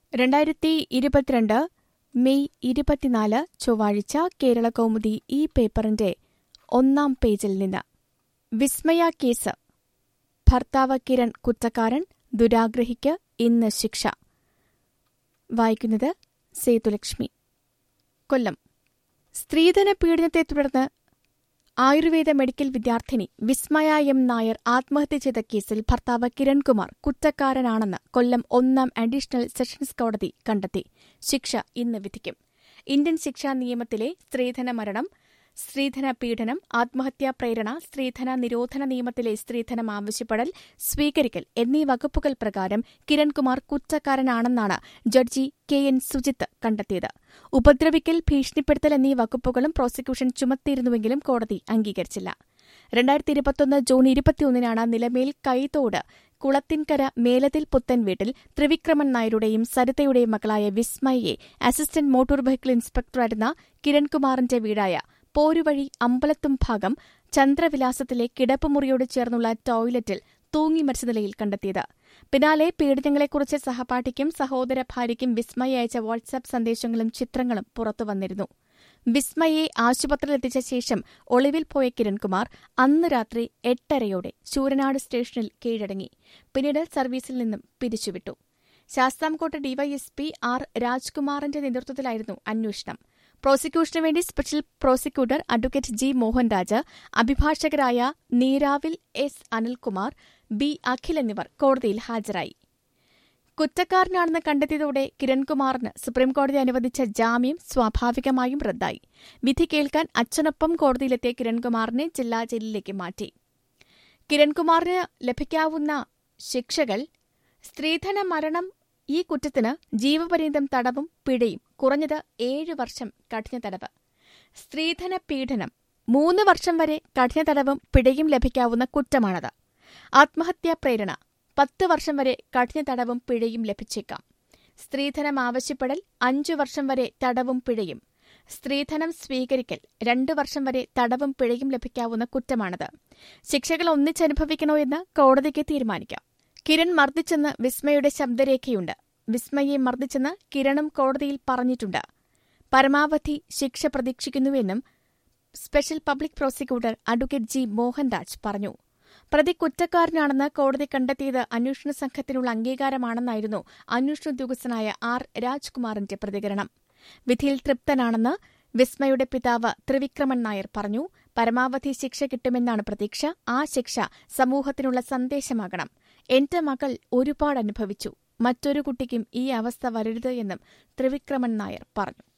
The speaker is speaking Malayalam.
രണ്ടായിരത്തി ഇരുപത്തിരണ്ട് മെയ് ഇരുപത്തിനാല് ചൊവ്വാഴ്ച കേരള കൗമുദി ഈ പേപ്പറിന്റെ ഒന്നാം പേജിൽ നിന്ന് വിസ്മയ കേസ് ഭർത്താവ് കിരൺ കുറ്റക്കാരൻ ദുരാഗ്രഹിക്ക് ഇന്ന് ശിക്ഷ വായിക്കുന്നത് സേതുലക്ഷ്മി കൊല്ലം സ്ത്രീധന പീഡനത്തെ തുടർന്ന് ആയുർവേദ മെഡിക്കൽ വിദ്യാർത്ഥിനി വിസ്മയ എം നായർ ആത്മഹത്യ ചെയ്ത കേസിൽ ഭർത്താവ് കിരൺകുമാർ കുറ്റക്കാരനാണെന്ന് കൊല്ലം ഒന്നാം അഡീഷണൽ സെഷൻസ് കോടതി കണ്ടെത്തി ശിക്ഷ ഇന്ന് വിധിക്കും ഇന്ത്യൻ ശിക്ഷാ നിയമത്തിലെ സ്ത്രീധന മരണം സ്ത്രീധന പീഡനം ആത്മഹത്യാ പ്രേരണ സ്ത്രീധന നിരോധന നിയമത്തിലെ സ്ത്രീധനം ആവശ്യപ്പെടൽ സ്വീകരിക്കൽ എന്നീ വകുപ്പുകൾ പ്രകാരം കിരൺകുമാർ കുറ്റക്കാരനാണെന്നാണ് ജഡ്ജി കെ എൻ സുജിത്ത് കണ്ടെത്തിയത് ഉപദ്രവിക്കൽ ഭീഷണിപ്പെടുത്തൽ എന്നീ വകുപ്പുകളും പ്രോസിക്യൂഷൻ ചുമത്തിയിരുന്നുവെങ്കിലും കോടതി അംഗീകരിച്ചില്ല രണ്ടായിരത്തി ഇരുപത്തൊന്ന് ജൂൺ ഇരുപത്തിയൊന്നിനാണ് നിലമേൽ കൈത്തോട് കുളത്തിൻകര മേലതിൽ പുത്തൻ വീട്ടിൽ ത്രിവിക്രമൻ നായരുടെയും സരിതയുടെയും മകളായ വിസ്മയെ അസിസ്റ്റന്റ് മോട്ടോർ വെഹിക്കിൾ ഇൻസ്പെക്ടറായിരുന്ന കിരൺകുമാറിന്റെ വീടായ പോരുവഴി അമ്പലത്തും ഭാഗം ചന്ദ്രവിലാസത്തിലെ കിടപ്പുമുറിയോട് ചേർന്നുള്ള ടോയ്ലറ്റിൽ തൂങ്ങി മരിച്ച നിലയിൽ കണ്ടെത്തിയത് പിന്നാലെ പീഡനങ്ങളെക്കുറിച്ച് സഹപാഠിക്കും സഹോദര ഭാര്യയ്ക്കും വിസ്മയ അയച്ച വാട്സാപ്പ് സന്ദേശങ്ങളും ചിത്രങ്ങളും പുറത്തുവന്നിരുന്നു വിസ്മയെ ആശുപത്രിയിലെത്തിച്ച ശേഷം ഒളിവിൽ പോയ കിരൺകുമാർ അന്ന് രാത്രി എട്ടരയോടെ ശൂരനാട് സ്റ്റേഷനിൽ കീഴടങ്ങി പിന്നീട് സർവീസിൽ നിന്നും പിരിച്ചുവിട്ടു ശാസ്താംകോട്ട ഡിവൈഎസ്പി ആർ രാജ്കുമാറിന്റെ നേതൃത്വത്തിലായിരുന്നു അന്വേഷണം പ്രോസിക്യൂഷനു വേണ്ടി special prosecutor advocate G Mohanraj അഭിഭാഷകരായ നീരാവിൽ എസ് അനിൽകുമാർ ബി അഖിൽ എന്നിവർ കോടതിയിൽ ഹാജരായി കുറ്റക്കാരനാണെന്ന് കണ്ടെത്തിയതോടെ കിരൺകുമാറിന് സുപ്രീംകോടതി അനുവദിച്ച ജാമ്യം സ്വാഭാവികമായും റദ്ദായി വിധി കേൾക്കാൻ അച്ഛനൊപ്പം കോടതിയിലെത്തിയ കിരൺകുമാറിനെ ജില്ലാ ജയിലിലേക്ക് മാറ്റി കിരൺകുമാറിന് ലഭിക്കാവുന്ന ശിക്ഷകൾ സ്ത്രീധന മരണം ഈ കുറ്റത്തിന് ജീവപര്യന്തം തടവും പിഴയും കുറഞ്ഞത് ഏഴ് വർഷം കഠിന തടവ് സ്ത്രീധന പീഡനം മൂന്ന് വർഷം വരെ കഠിന തടവും പിഴയും ലഭിക്കാവുന്ന കുറ്റമാണത് ആത്മഹത്യാ പ്രേരണ പത്ത് വർഷം വരെ കഠിന തടവും പിഴയും ലഭിച്ചേക്കാം സ്ത്രീധനം ആവശ്യപ്പെടൽ അഞ്ചു വർഷം വരെ തടവും പിഴയും സ്ത്രീധനം സ്വീകരിക്കൽ രണ്ടു വർഷം വരെ തടവും പിഴയും ലഭിക്കാവുന്ന കുറ്റമാണത് ശിക്ഷകൾ ഒന്നിച്ചനുഭവിക്കണോ എന്ന് കോടതിക്ക് തീരുമാനിക്കാം കിരൺ മർദ്ദിച്ചെന്ന് വിസ്മയുടെ ശബ്ദരേഖയുണ്ട് വിസ്മയെ മർദ്ദിച്ചെന്ന് കിരണും കോടതിയിൽ പറഞ്ഞിട്ടുണ്ട് പരമാവധി ശിക്ഷ പ്രതീക്ഷിക്കുന്നുവെന്നും special public prosecutor advocate G Mohanraj പറഞ്ഞു പ്രതി കുറ്റക്കാരനാണെന്ന് കോടതി കണ്ടെത്തിയത് അന്വേഷണ സംഘത്തിനുള്ള അംഗീകാരമാണെന്നായിരുന്നു അന്വേഷണ ഉദ്യോഗസ്ഥനായ ആർ രാജ്കുമാറിന്റെ പ്രതികരണം വിധിയിൽ തൃപ്തനാണെന്ന് വിസ്മയുടെ പിതാവ് ത്രിവിക്രമൻ നായർ പറഞ്ഞു പരമാവധി ശിക്ഷ കിട്ടുമെന്നാണ് പ്രതീക്ഷ ആ ശിക്ഷ സമൂഹത്തിനുള്ള സന്ദേശമാകണം എന്റെ മകൾ ഒരുപാട് അനുഭവിച്ചു മറ്റൊരു കുട്ടിക്കും ഈ അവസ്ഥ വരരുത് എന്നും ത്രിവിക്രമൻ നായർ പറഞ്ഞു